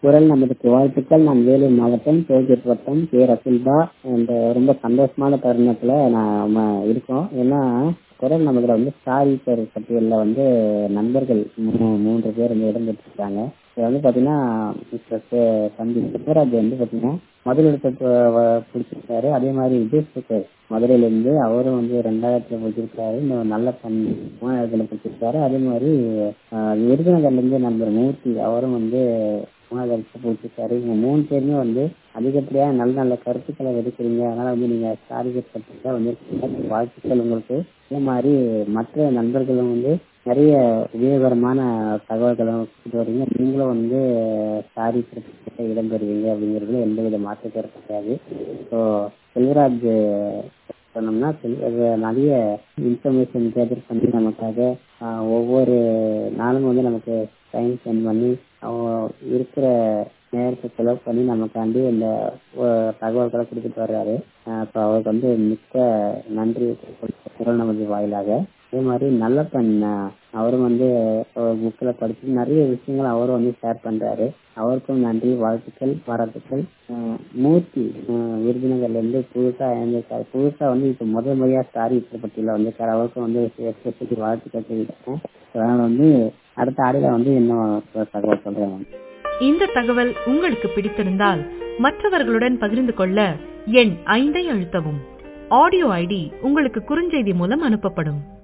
குரல் நமதுக்கு வாழ்த்துக்கள் நான் வேலூர் மாவட்டம் டோல்கேட் வட்டம் கே ரசில்பா இந்த ரொம்ப சந்தோஷமான தருணத்துல நாம இருக்கோம் ஏன்னா குரல் நமதுல வந்து ஸ்டார் ஈச்சர் பட்டியலில் வந்து நண்பர்கள் மூ- மூன்று பேர் வந்து இடம் பெற்றிருக்காங்க இது வந்து பாத்தீங்கன்னா மிஸ்டர் சே- தம்பி சிவராஜ் வந்து பாத்தீங்கன்னா முதலிடத்தை ப- வ- பிடிச்சிருக்காரு அதே மாதிரி விஜய் சேகர் மதுரையில இருந்து அவரும் வந்து ரெண்டாயிரத்துல பிடிச்சிருக்காரு இன்னும் நல்ல பண் மூணாயிரத்துல பிடிச்சிருக்காரு அதே மாதிரி ஆஹ், விருதுநகர்ல இருந்து நண்பர் மூர்த்தி அவரும் வந்து மூணாயிரத்துல பிடிச்சிருக்காரு இவங்க மூணு பேருமே வந்து அதிகப்படியா நல்ல நல்ல கருத்துக்களை விடுக்கிறீங்க அதனால வந்து நீங்க ஸ்டாரிகட் பத்திரிக்கை வந்து வாழ்த்துக்கள் உங்களுக்கு அதே மாதிரி மற்ற நண்பர்களும் வந்து நிறைய உபயோகரமான தகவல்களை கொடுத்துட்டு வரீங்க நீங்களும் வந்து சாரி பத்திரிக்கை இடம் பெறுவீங்க அப்படிங்கிறதுல எந்தவித மாற்று கருத்து கிடையாது ஸோ செல்வராஜ் சொன்னோம்னா செல்- அது நிறைய இன்ஃபர்மேஷன் கேதர் பண்ணி நமக்காக ஆஹ், ஒவ்வொரு நாளும் வந்து நமக்கு டைம் ஸ்பெண்ட் பண்ணி அவன் இருக்கிற நேரத்தை செலவு பண்ணி நமக்காண்டி இந்த அஹ், தகவல்களை கொடுத்துட்டு வர்றாரு ஸோ அவருக்கு வந்து மிக்க நன்றி குரல் நமது வாயிலாக அதே மாதிரி நல்ல பெண் அஹ், அவரும் வந்து புக்கில் படிச்சு நிறைய விஷயங்கள் அவரும் வந்து ஷேர் பண்றாரு அவருக்கும் நன்றி வாழ்த்துக்கள் பாராட்டுக்கள் அஹ், மூர்த்தி அஹ், விருதுநகர்ல இருந்து புதுசா இணைந்திருக்காரு புதுசா வந்து இப்ப முதல் முறையா ஸ்டாரி பட்டியல வந்திருக்காரு அவருக்கும் வந்து எஸ்பெஷலி வாழ்த்துக்கள் தெரிவிக்கிறேன் அதனால வந்து அடுத்த ஆடியில வந்து இன்னும் தகவல் சொல்றேன் மேம். இந்த தகவல் உங்களுக்கு பிடித்திருந்தால் மற்றவர்களுடன் பகிர்ந்து கொள்ள எண் ஐந்தை அழுத்தவும் ஆடியோ ஐடி உங்களுக்கு குறுஞ்செய்தி மூலம் அனுப்பப்படும்